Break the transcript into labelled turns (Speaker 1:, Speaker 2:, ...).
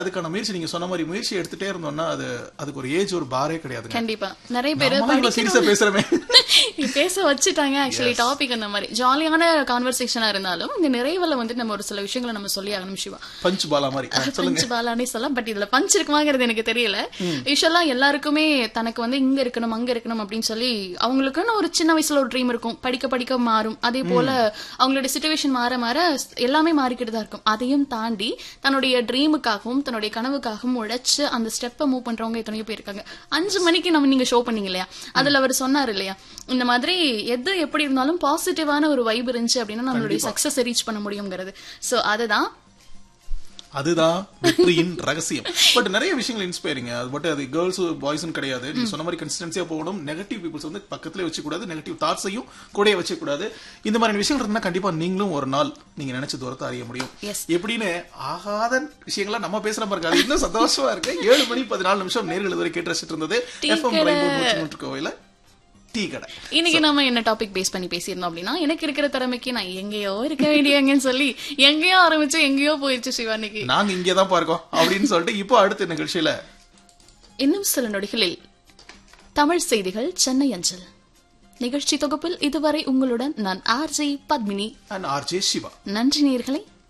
Speaker 1: அதுக்கான முயற்சி நீங்க சொன்ன மாதிரி முயற்சி எடுத்துட்டே இருந்தோம்னா அது அதுக்கு ஒரு ஏஜ் ஒரு பாரே கிடையாதுங்க
Speaker 2: கண்டிப்பா நிறைய பேர்
Speaker 1: நம்ம இவ்வளவு சீரியஸா பேசுறமே
Speaker 2: பேச வச்சுட்டாங்க ஆக்சுவலி டாபிக் அந்த மாதிரி ஜாலியான கான்வர்சேஷனா இருந்தாலும் இந்த நிறைவுல வந்து நம்ம ஒரு சில விஷயங்களை நம்ம சொல்லி ஆகணும் சிவா
Speaker 1: பஞ்ச் பாலா மாதிரி ஆ, சொல்லுங்க
Speaker 2: பஞ்ச் பாலானே சொல்லலாம் பட் இதுல பஞ்ச் இருக்குமாங்கிறது எனக்கு தெரியல யூஸ்வலா எல்லாருக்குமே தனக்கு வந்து இங்க இருக்கணும் அங்க இருக்கணும் அப்படின்னு சொல்லி அவங்களுக்குன்னு ஒரு சின்ன வயசுல ஒரு ட்ரீம் இருக்கும் படிக்க படிக்க மாறும் அதே போல அவங்களுடைய சுச்சுவேஷன் மாற மாற எல்லாமே மாறிக்கிட்டு தான் இருக்கும் அதையும் தாண்டி தன்னுடைய ட்ரீமுக்காகவும் தன்னுடைய கனவுக்காகவும் உழைச்சு அந்த ஸ்டெப்பை மூவ் பண்றவங்க எத்தனையோ பேர் இருக்காங்க அஞ்சு மணிக்கு நம்ம நீங்க ஷோ பண்ணீங்க இல்லையா அதுல அவர் சொன்னார் இல்லையா இந்த மாதிரி எது எப்படி இருந்தாலும் பாசிட்டிவான ஒரு வைப் இருந்துச்சு அப்படின்னா நம்மளுடைய சக்சஸ் ரீச் பண்ண முடியுங்கிறது சோ அதுதான்
Speaker 1: அதுதான் வெற்றியின் ரகசியம் பட் நிறைய விஷயங்கள் இன்ஸ்பைரிங் அது பட் அது கேர்ள்ஸ் பாய்ஸும் கிடையாது நீங்க சொன்ன மாதிரி கன்சிஸ்டன்சியா போகணும் நெகட்டிவ் பீப்புள்ஸ் வந்து பக்கத்துல வச்சு கூடாது நெகட்டிவ் தாட்ஸையும் கூட வச்சு கூடாது இந்த மாதிரி விஷயங்கள் இருந்தா கண்டிப்பா நீங்களும் ஒரு நாள் நீங்க நினைச்ச தூரத்தை அறிய முடியும்
Speaker 2: Yes.
Speaker 1: எப்படின்னு ஆகாத விஷயங்களா நம்ம பேசுற மாதிரி இருக்காது இன்னும் சந்தோஷமா இருக்கு ஏழு மணி பதினாலு நிமிஷம் நேர்கள் இதுவரை கேட்டு ரசிச்சிட்டு இருந்தது எஃப்எம் ரெயின்போ நூற்றி நூற்று கோவையில டீ கடை
Speaker 2: இன்னைக்கு நம்ம என்ன டாபிக் பேஸ் பண்ணி பேசியிருந்தோம் அப்படின்னா எனக்கு இருக்கிற திறமைக்கு நான் எங்கேயோ இருக்க வேண்டியங்கன்னு சொல்லி எங்கேயோ ஆரம்பிச்சு எங்கேயோ போயிடுச்சு சிவா இன்னைக்கு
Speaker 1: நாங்க இங்கே தான் இருக்கோம் அப்படின்னு சொல்லிட்டு இப்போ அடுத்த நிகழ்ச்சியில
Speaker 2: இன்னும் சில நொடிகளில் தமிழ் செய்திகள் சென்னை அஞ்சல் நிகழ்ச்சி தொகுப்பில் இதுவரை உங்களுடன் நான் RJ Padmini
Speaker 1: and RJ Siva
Speaker 2: நன்றி நேயர்களே